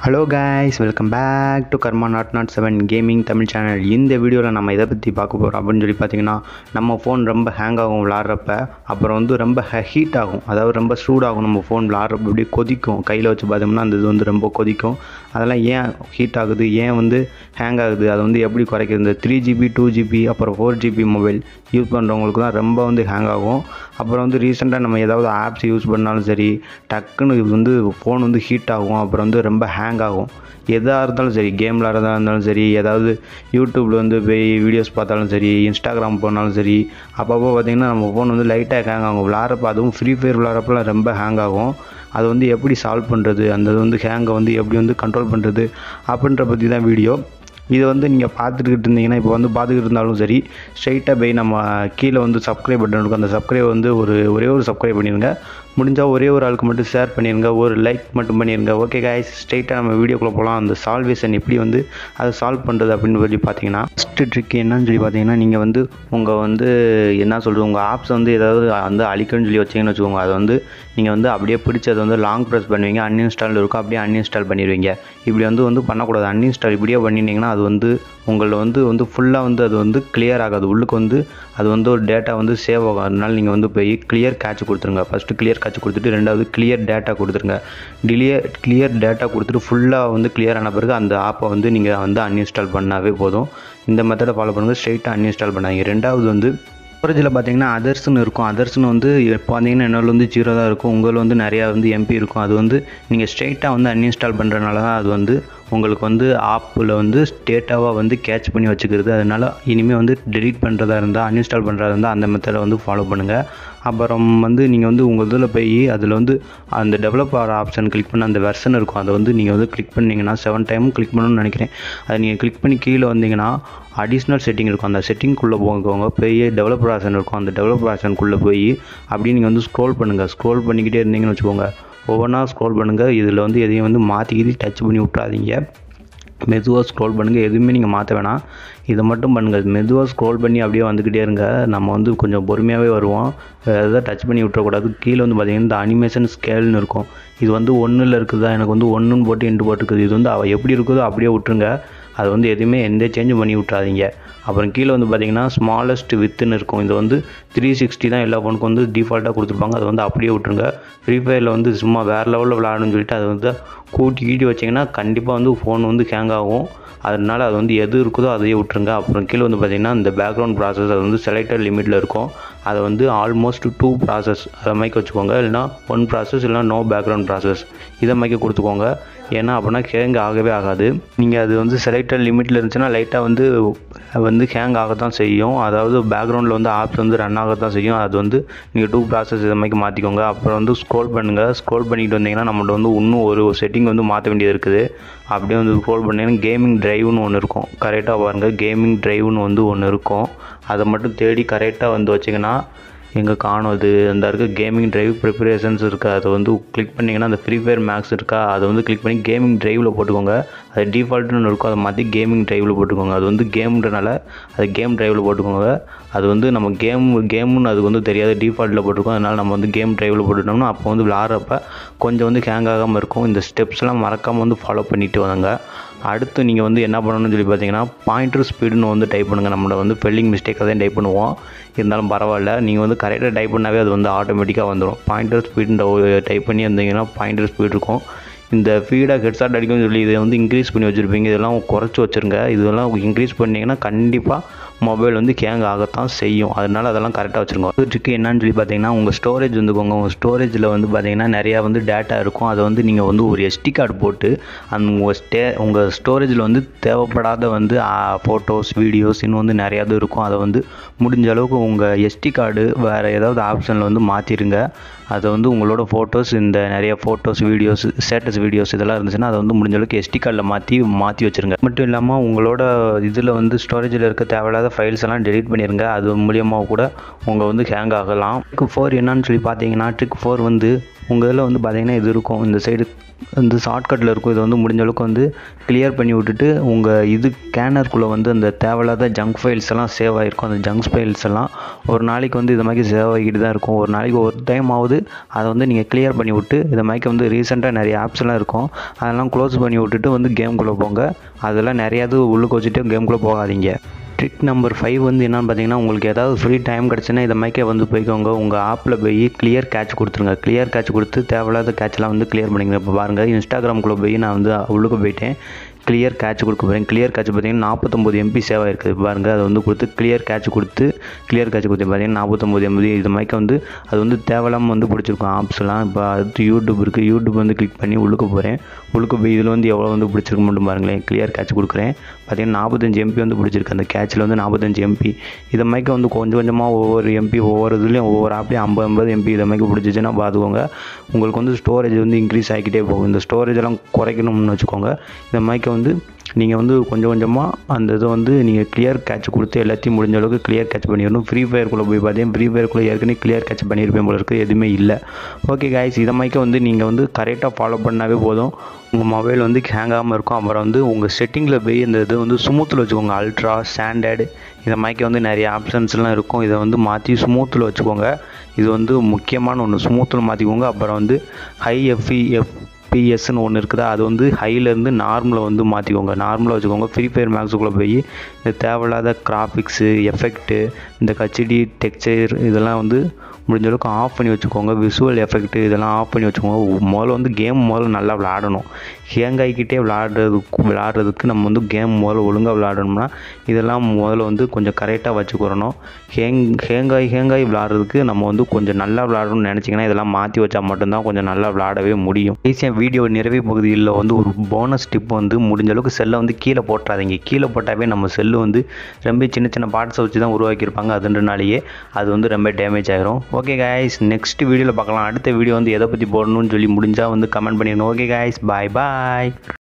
hello guys welcome back to karma naught naught seven gaming Tamil channel இந்த வீடியோவில் நம்ம எதை பற்றி பார்க்க போகிறோம் அப்படின்னு சொல்லி பார்த்தீங்கன்னா நம்ம ஃபோன் ரொம்ப ஹேங் ஆகும் விளாட்றப்ப அப்புறம் வந்து ரொம்ப ஹீட் ஆகும் அதாவது ரொம்ப சூடாகும் நம்ம ஃபோன் விளாட்றப்ப அப்படியே கொதிக்கும் கையில் வச்சு பார்த்தோம்னா அந்த இது வந்து ரொம்ப கொதிக்கும் அதெல்லாம் ஏன் ஹீட் ஆகுது ஏன் வந்து ஹேங் ஆகுது அதை வந்து எப்படி குறைக்கிறது இந்த த்ரீ ஜிபி டூ ஜிபி அப்புறம் ஃபோர் ஜிபி மொபைல் யூஸ் பண்ணுறவங்களுக்கு தான் ரொம்ப வந்து ஹேங் ஆகும் அப்புறம் வந்து ரீசெண்டாக நம்ம ஏதாவது ஆப்ஸ் யூஸ் பண்ணாலும் சரி டக்குன்னு இது வந்து ஃபோன் வந்து ஹீட் ஆகும் அப்புறம் வந்து ரொம்ப ஹேங் ஆகும் எதாக இருந்தாலும் சரி கேம் விளாட்றதா இருந்தாலும் சரி ஏதாவது யூடியூப்பில் வந்து போய் வீடியோஸ் பார்த்தாலும் சரி இன்ஸ்டாகிராம் போனாலும் சரி அப்பப்போ பார்த்திங்கன்னா நம்ம ஃபோன் வந்து லைட்டாக ஹேங் ஆகும் விளாட்றப்ப அதுவும் ஃப்ரீ ஃபயர் விளாட்றப்பலாம் ரொம்ப ஹேங் ஆகும் அது வந்து எப்படி சால்வ் பண்ணுறது அந்த இது வந்து ஹேங்கை வந்து எப்படி வந்து கண்ட்ரோல் பண்ணுறது அப்படின்ற பற்றி தான் வீடியோ இதை வந்து நீங்கள் பார்த்துக்கிட்டு இருந்தீங்கன்னா இப்போ வந்து பார்த்துக்கிட்டு இருந்தாலும் சரி ஸ்ட்ரைட்டாக போய் நம்ம கீழே வந்து சப்ஸ்கிரைப் பட்டன் இருக்கும் அந்த சப்ஸ்கிரைப் வந்து ஒரு ஒரே ஒரு சப்ஸ்கிரைப் பண்ணிடுங்க முடிஞ்சால் ஒரே ஒரு ஆளுக்கு மட்டும் ஷேர் பண்ணிடுங்க ஒரு லைக் மட்டும் பண்ணிடுங்க ஓகே காய்ஸ் ஸ்ட்ரைட்டாக நம்ம வீடியோக்குள்ளே போகலாம் அந்த சால்வேஷன் எப்படி வந்து அதை சால்வ் பண்ணுறது அப்படின்னு சொல்லி பார்த்தீங்கன்னா ஃபஸ்ட்டு ட்ரிக் என்னன்னு சொல்லி பார்த்தீங்கன்னா நீங்கள் வந்து உங்கள் வந்து என்ன சொல்கிறது உங்கள் ஆப்ஸ் வந்து ஏதாவது வந்து அழிக்கணும்னு சொல்லி வச்சிங்கன்னு வச்சுக்கோங்க அதை வந்து நீங்கள் வந்து அப்படியே பிடிச்சி அதை வந்து லாங் ப்ரெஸ் பண்ணுவீங்க அன்இன்ஸ்டால் இருக்கும் அப்படியே அன்இன்ஸ்டால் பண்ணிடுவீங்க இப்படி வந்து வந்து பண்ணக்கூடாது அன்இன்ஸ்டால் இப்படியே பண்ணிட்டீங்கன்னா அது வந்து உங்களை வந்து வந்து ஃபுல்லாக வந்து அது வந்து கிளியர் ஆகாது உள்ளுக்கு வந்து அது வந்து ஒரு டேட்டா வந்து சேவ் ஆகும் அதனால நீங்கள் வந்து போய் கிளியர் கேட்ச் கொடுத்துருங்க ஃபஸ்ட்டு கிளியர் கேட்ச் கொடுத்துட்டு ரெண்டாவது கிளியர் டேட்டா கொடுத்துருங்க டிலியர் கிளியர் டேட்டா கொடுத்துட்டு ஃபுல்லாக வந்து கிளியர் ஆன பிறகு அந்த ஆப்பை வந்து நீங்கள் வந்து அன்இன்ஸ்டால் பண்ணாவே போதும் இந்த மெத்தடை ஃபாலோ பண்ணுங்கள் ஸ்ட்ரெயிட்டாக அன்இன்ஸ்டால் பண்ணாங்க ரெண்டாவது வந்து ஸ்டோரேஜில் பார்த்தீங்கன்னா அதர்ஸ்னு இருக்கும் அதர்ஸ்னு வந்து இப்போ பார்த்தீங்கன்னா என்னோட வந்து ஜீரோ தான் இருக்கும் உங்களில் வந்து நிறையா வந்து எம்பி இருக்கும் அது வந்து நீங்கள் ஸ்ட்ரெயிட்டாக வந்து அன்இன்ஸ்டால் பண்ணுறதுனால தான் அது வந்து உங்களுக்கு வந்து ஆப்பில் வந்து டேட்டாவாக வந்து கேட்ச் பண்ணி வச்சுக்கிறது அதனால் இனிமேல் வந்து டெலீட் பண்ணுறதா இருந்தால் அன்இன்ஸ்டால் பண்ணுறதா இருந்தால் அந்த மெத்தடை வந்து ஃபாலோ பண்ணுங்கள் அப்புறம் வந்து நீங்கள் வந்து உங்கள் இதில் போய் அதில் வந்து அந்த டெவலப்பர் ஆப்ஷன் கிளிக் பண்ண அந்த வெர்ஷன் இருக்கும் அதை வந்து நீங்கள் வந்து கிளிக் பண்ணிங்கன்னா செவன் டைமும் கிளிக் பண்ணணும்னு நினைக்கிறேன் அதை நீங்கள் கிளிக் பண்ணி கீழே வந்தீங்கன்னா அடிஷ்னல் செட்டிங் இருக்கும் அந்த செட்டிங்குள்ளே போங்க போய் டெவலப்பர் ஆப்ஷன் இருக்கும் அந்த டெவலப்பர் ஆப்ஷனுக்குள்ளே போய் அப்படியே நீங்கள் வந்து ஸ்க்ரோல் பண்ணுங்கள் ஸ்க்ரோல் பண்ணிக்கிட்டே இருந்தீங்கன்னு வச்சுக்கோங்க ஒவ்வொன்றா ஸ்க்ரோல் பண்ணுங்கள் இதில் வந்து எதையும் வந்து மாற்றி கீதி டச் பண்ணி விட்றாதீங்க மெதுவாக ஸ்க்ரோல் பண்ணுங்கள் எதுவுமே நீங்கள் மாற்ற வேணாம் இதை மட்டும் பண்ணுங்கள் மெதுவாக ஸ்க்ரோல் பண்ணி அப்படியே வந்துக்கிட்டே இருங்க நம்ம வந்து கொஞ்சம் பொறுமையாகவே வருவோம் எதாவது டச் பண்ணி விட்டுறக்கூடாது கீழே வந்து பார்த்திங்கன்னா இந்த அனிமேஷன் ஸ்கேல்னு இருக்கும் இது வந்து ஒன்றில் இருக்குதா எனக்கு வந்து ஒன்றுன்னு போட்டு எண்டு போட்டுருக்குது இது வந்து அவள் எப்படி இருக்குதோ அப்படியே விட்டுருங்க அது வந்து எதுவுமே எந்த சேஞ்சும் பண்ணி விட்றாதீங்க அப்புறம் கீழே வந்து பார்த்திங்கன்னா ஸ்மாலஸ்ட் வித்துன்னு இருக்கும் இது வந்து த்ரீ சிக்ஸ்டி தான் எல்லா ஃபோனுக்கும் வந்து டிஃபால்ட்டாக கொடுத்துருப்பாங்க அதை வந்து அப்படியே விட்ருங்க ஃப்ரீ ஃபயரில் வந்து சும்மா வேறு லெவலில் விளாடணும்னு சொல்லிட்டு அதை வந்து கூட்டி கீட்டி வச்சிங்கன்னா கண்டிப்பாக வந்து ஃபோன் வந்து ஹேங் ஆகும் அதனால் அது வந்து எது இருக்குதோ அதையே விட்ருங்க அப்புறம் கீழே வந்து பார்த்திங்கன்னா இந்த பேக்ரவுண்ட் ப்ராசஸ் அது வந்து செலக்டட் லிமிட்டில் இருக்கும் அதை வந்து ஆல்மோஸ்ட் டூ ப்ராசஸ் அதை மைக்க வச்சுக்கோங்க இல்லைனா ஒன் ப்ராசஸ் இல்லைனா நோ பேக்ரவுண்ட் ப்ராசஸ் இதை மைக்க கொடுத்துக்கோங்க ஏன்னா அப்படின்னா ஹேங் ஆகவே ஆகாது நீங்கள் அது வந்து செலக்டட் லிமிட்டில் இருந்துச்சுன்னா லைட்டாக வந்து வந்து ஹேங் ஆக தான் செய்யும் அதாவது பேக்ரவுண்டில் வந்து ஆப்ஸ் வந்து ரன் ஆக தான் செய்யும் அது வந்து நீங்கள் டூ ப்ராசஸ் இதை மாதிரி மாற்றிக்கோங்க அப்புறம் வந்து ஸ்க்ரோல் பண்ணுங்கள் ஸ்க்ரோல் பண்ணிட்டு வந்தீங்கன்னா நம்மள்ட்ட வந்து இன்னும் ஒரு செட்டிங் வந்து மாற்ற வேண்டியது இருக்குது அப்படியே வந்து ஸ்க்ரோல் பண்ணிங்கன்னா கேமிங் ட்ரைவ்னு ஒன்று இருக்கும் கரெக்டாக பாருங்கள் கேமிங் ட்ரைவ்னு வந்து ஒன்று இருக்கும் அதை மட்டும் தேடி கரெக்டாக வந்து வச்சிங்கன்னா எங்கே காணும் அது அந்த இருக்க கேமிங் ட்ரைவ் ப்ரிப்பரேஷன்ஸ் இருக்குது அதை வந்து கிளிக் பண்ணிங்கன்னா அந்த ஃப்ரீ ஃபயர் மேக்ஸ் இருக்கா அதை வந்து கிளிக் பண்ணி கேமிங் ட்ரைவில் போட்டுக்கோங்க அது டிஃபால்ட்டுன்னு இருக்கும் அதை மாற்றி கேமிங் ட்ரைவில் போட்டுக்கோங்க அது வந்து கேம்ன்றனால அது கேம் ட்ரைவில் போட்டுக்கோங்க அது வந்து நம்ம கேம் கேம்னு அதுக்கு வந்து தெரியாது டிஃபால்ட்டில் போட்டிருக்கோம் அதனால் நம்ம வந்து கேம் ட்ரைவில் போட்டுட்டோம்னா அப்போ வந்து விளாட்றப்ப கொஞ்சம் வந்து ஹேங் ஆகாமல் இருக்கும் இந்த ஸ்டெப்ஸ்லாம் மறக்காமல் வந்து ஃபாலோ பண்ணிட்டு வாங்க அடுத்து நீங்கள் வந்து என்ன பண்ணணும்னு சொல்லி பார்த்தீங்கன்னா பாயிண்டர் ஸ்பீடுன்னு வந்து டைப் பண்ணுங்கள் நம்மளோட வந்து ஸ்பெல்லிங் மிஸ்டேக் தான் டைப் பண்ணுவோம் இருந்தாலும் பரவாயில்ல நீங்கள் வந்து கரெக்டாக டைப் பண்ணாவே அது வந்து ஆட்டோமேட்டிக்காக வந்துடும் பாயிண்டர் ஸ்பீடுன்ற டைப் பண்ணி வந்தீங்கன்னா பாயிண்டர் ஸ்பீட் இருக்கும் இந்த ஃபீடாக ஹெட்ஷாட் அடிக்கும்னு சொல்லி இதை வந்து இன்க்ரீஸ் பண்ணி வச்சுருப்பீங்க இதெல்லாம் குறைச்சி வச்சுருங்க இதெல்லாம் இன்க்ரீஸ் பண்ணிங்கன்னா கண்டிப்பாக மொபைல் வந்து ஹேங் ஆகத்தான் செய்யும் அதனால் அதெல்லாம் கரெக்டாக வச்சுருங்க அது ட்ரிக்கு என்னன்னு சொல்லி பார்த்தீங்கன்னா உங்கள் ஸ்டோரேஜ் வந்துக்கோங்க உங்கள் ஸ்டோரேஜில் வந்து பார்த்தீங்கன்னா நிறையா வந்து டேட்டா இருக்கும் அதை வந்து நீங்கள் வந்து ஒரு எஸ்டி கார்டு போட்டு அந்த உங்கள் ஸ்டே உங்கள் ஸ்டோரேஜில் வந்து தேவைப்படாத வந்து ஃபோட்டோஸ் வீடியோஸ் இன்னும் வந்து நிறையாது இருக்கும் அதை வந்து முடிஞ்ச அளவுக்கு உங்கள் எஸ்டி கார்டு வேறு ஏதாவது ஆப்ஷனில் வந்து மாற்றிடுங்க அதை வந்து உங்களோட ஃபோட்டோஸ் இந்த நிறைய ஃபோட்டோஸ் வீடியோஸ் ஸ்டேட்டஸ் வீடியோஸ் இதெல்லாம் இருந்துச்சுன்னா அதை வந்து முடிஞ்ச அளவுக்கு எஸ்டி கார்டில் மாற்றி மாற்றி வச்சுருங்க மட்டும் இல்லாமல் உங்களோட இதில் வந்து ஸ்டோரேஜில் இருக்க தேவையில்லாத ஃபைல்ஸ் எல்லாம் டெலீட் பண்ணிடுங்க அது மூலியமாக கூட உங்கள் வந்து ஹேங் ஆகலாம் ட்ரிக் ஃபோர் என்னன்னு சொல்லி பார்த்தீங்கன்னா ட்ரிக் ஃபோர் வந்து உங்கள் இதில் வந்து பார்த்தீங்கன்னா இது இருக்கும் இந்த சைடு வந்து ஷார்ட்கட்டில் இருக்கும் இதை வந்து முடிஞ்ச அளவுக்கு வந்து கிளியர் பண்ணி விட்டுட்டு உங்கள் இது ஸ்கேனருக்குள்ளே வந்து அந்த தேவையில்லாத ஜங்க் ஃபைல்ஸ் எல்லாம் சேவ் ஆகிருக்கும் அந்த ஜங்க் ஃபைல்ஸ் எல்லாம் ஒரு நாளைக்கு வந்து இது மாதிரி சேவ் ஆகிட்டு தான் இருக்கும் ஒரு நாளைக்கு ஒரு டைம் ஆகுது அதை வந்து நீங்கள் கிளியர் பண்ணி விட்டு இது மாதிரி வந்து ரீசெண்டாக நிறைய ஆப்ஸ்லாம் இருக்கும் அதெல்லாம் க்ளோஸ் பண்ணி விட்டுட்டு வந்து கேம்குள்ளே போங்க அதெல்லாம் நிறையாது உள்ளுக்கு வச்சுட்டு கேம்குள்ளே போகாதீங்க ட்ரிக் நம்பர் ஃபைவ் வந்து என்னென்னு பார்த்தீங்கன்னா உங்களுக்கு ஏதாவது ஃப்ரீ டைம் கிடச்சுன்னா இதை மைக்கே வந்து போய்க்கோங்க உங்கள் ஆப்பில் போய் கிளியர் கேட்ச் கொடுத்துருங்க கிளியர் கேட்ச் கொடுத்து தேவையில்லாத கேட்ச்லாம் வந்து கிளியர் பண்ணிங்க இப்போ பாருங்கள் இன்ஸ்டாகிராம்குள்ளே போய் நான் வந்து உள்ளுக்கு போயிட்டேன் கிளியர் கேட்ச் கொடுக்க போகிறேன் கிளியர் கேட்ச் பார்த்தீங்கன்னா நாற்பத்தொம்பது எம்பி சேவ் ஆயிருக்குது பாருங்கள் அதை வந்து கொடுத்து கிளியர் கேட்ச் கொடுத்து கிளியர் கேட்ச் கொடுத்து பார்த்தீங்கன்னா நாற்பத்தொம்பது எம்பி இது மாதிரி வந்து அது வந்து தேவையில்லாமல் வந்து பிடிச்சிருக்கும் ஆப்ஸ்லாம் இப்போ அடுத்து யூடியூப் இருக்குது யூடியூப் வந்து கிளிக் பண்ணி உள்ளுக்க போகிறேன் உள்ளுக்க போய் இதில் வந்து எவ்வளோ வந்து பிடிச்சிருக்கு மட்டும் பாருங்களேன் கிளியர் கேட்ச் கொடுக்குறேன் பார்த்தீங்கன்னா நாற்பத்தஞ்சு எம்பி வந்து பிடிச்சிருக்கு அந்த கேட்சில் வந்து நாற்பத்தஞ்சு எம்பி இதை மாதிரி வந்து கொஞ்சம் கொஞ்சமாக ஒவ்வொரு எம்பி ஒவ்வொரு இதுலேயும் ஒவ்வொரு ஆப்லேயும் ஐம்பது ஐம்பது எம்பி இதை மாதிரி பிடிச்சிச்சுன்னா பார்த்துக்கோங்க உங்களுக்கு வந்து ஸ்டோரேஜ் வந்து இன்க்ரீஸ் ஆகிக்கிட்டே போகும் இந்த ஸ்டோரேஜ் எல்லாம் குறைக்கணும்னு வச்சுக்கோங்க இந்த மாதிரி வந்து நீங்கள் வந்து கொஞ்சம் கொஞ்சமாக அந்த இதை வந்து நீங்கள் கிளியர் கேட்ச் கொடுத்து எல்லாத்தையும் முடிஞ்ச அளவுக்கு கிளியர் கேட்ச் பண்ணிடணும் ஃப்ரீ ஃபயர்க்குள்ளே போய் பார்த்தீங்கன்னா ஃப்ரீ ஃபயர்க்குள்ளே ஏற்கனவே கிளியர் கேட்ச் பண்ணியிருப்பேன் போல இருக்குது எதுவுமே இல்லை ஓகே காய்ஸ் இதை மாதிரி வந்து நீங்கள் வந்து கரெக்டாக ஃபாலோ பண்ணாவே போதும் உங்கள் மொபைல் வந்து ஹேங் ஆகாமல் இருக்கும் அப்புறம் வந்து உங்கள் செட்டிங்கில் போய் இந்த இது வந்து ஸ்மூத்தில் வச்சுக்கோங்க அல்ட்ரா ஸ்டாண்டர்டு இதை மாதிரி வந்து நிறைய ஆப்ஷன்ஸ்லாம் இருக்கும் இதை வந்து மாற்றி ஸ்மூத்தில் வச்சுக்கோங்க இது வந்து முக்கியமான ஒன்று ஸ்மூத்தில் மாற்றிக்கோங்க அப்புறம் வந்து ஹை எஃப்இ எஃப் பிஎஸ்ன்னு ஒன்று இருக்குதா அது வந்து ஹைலேருந்து நார்மலை வந்து மாற்றிக்கோங்க நார்மலாக வச்சுக்கோங்க ஃப்ரீ ஃபயர் மேக்ஸுக்குள்ளே போய் இந்த தேவையில்லாத கிராஃபிக்ஸு எஃபெக்ட்டு இந்த ஹச்டி டெக்ஸ்சர் இதெல்லாம் வந்து முடிஞ்ச அளவுக்கு ஆஃப் பண்ணி வச்சுக்கோங்க விசுவல் எஃபெக்ட்டு இதெல்லாம் ஆஃப் பண்ணி வச்சுக்கோங்க முதல்ல வந்து கேம் முதல்ல நல்லா விளாடணும் ஹேங் ஆகிக்கிட்டே விளாடுறதுக்கு விளாடுறதுக்கு நம்ம வந்து கேம் முதல்ல ஒழுங்காக விளாடணும்னா இதெல்லாம் முதல்ல வந்து கொஞ்சம் கரெக்டாக வச்சுக்கிறணும் ஹேங் ஹேங்காய் ஹேங்காய் விளாட்றதுக்கு நம்ம வந்து கொஞ்சம் நல்லா விளாடணும்னு நினச்சிங்கன்னா இதெல்லாம் மாற்றி வச்சா மட்டும்தான் கொஞ்சம் நல்லா விளாடவே முடியும் ஈஸியாக வீடியோ நிறைவு பகுதியில் வந்து ஒரு போனஸ் டிப் வந்து முடிஞ்ச அளவுக்கு செல்லை வந்து கீழே போட்டுறாதீங்க கீழே போட்டாவே நம்ம செல்லு வந்து ரொம்ப சின்ன சின்ன பார்ட்ஸை வச்சு தான் உருவாக்கியிருப்பாங்க அதுன்றனாலேயே அது வந்து ரொம்ப டேமேஜ் ஆயிரும் ஓகே காய்ஸ் நெக்ஸ்ட் வீடியோவில் பார்க்கலாம் அடுத்த வீடியோ வந்து எதை பற்றி போடணும்னு சொல்லி முடிஞ்சால் வந்து கமெண்ட் பண்ணிடுங்க ஓகே காய்ஸ் பாய் பாய்